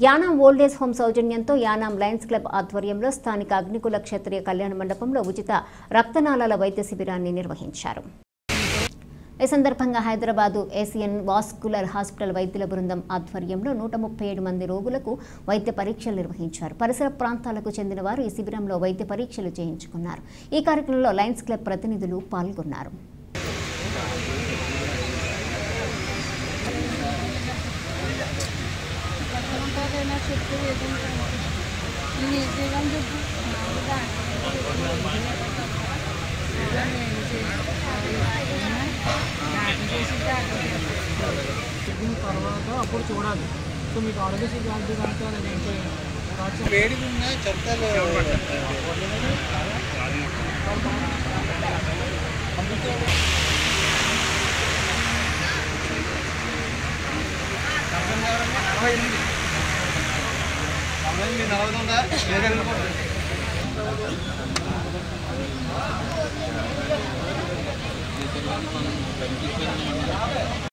Yanam old age home సౌజన్యంతో Yanam Lions club ఆధ్వర్యంలో స్థానిక అగ్నికుల క్షత్రియ కళ్యాణ మండపంలో ఉచిత రక్తనాళాల వైద్య శిబిరాన్ని నిర్వహించారు ఈ సందర్భంగా హైదరాబాదు ఏసియన్ వాస్కులర్ హాస్పిటల్ వైద్యుల బృందం ఆధ్వర్యంలో నూట ముప్పై ఏడు మంది రోగులకు వైద్య పరీక్షలు నిర్వహించారు పరిసర ప్రాంతాలకు చెందిన వారు ఈ శిబిరంలో వైద్య పరీక్షలు చేయించుకున్నారు ఈ కార్యక్రమంలో లయన్స్ క్లబ్ ప్రతినిధులు పాల్గొన్నారు ఉంటుందేనా చెప్పు ఏదంటే నేను ఏదేదని చెప్పు మామూలుగా చెప్పిన తర్వాత అప్పుడు చూడాలి సో మీకు ఆరోగ్యశ్రీ కార్డు కనుక లేదంటే రాజ్యం వేడి ఉన్న చెత్తలు నలభై ఎనిమిది నలభై ఎనిమిది నలభై ఉందా వేరే వెళ్ళిపోతుంది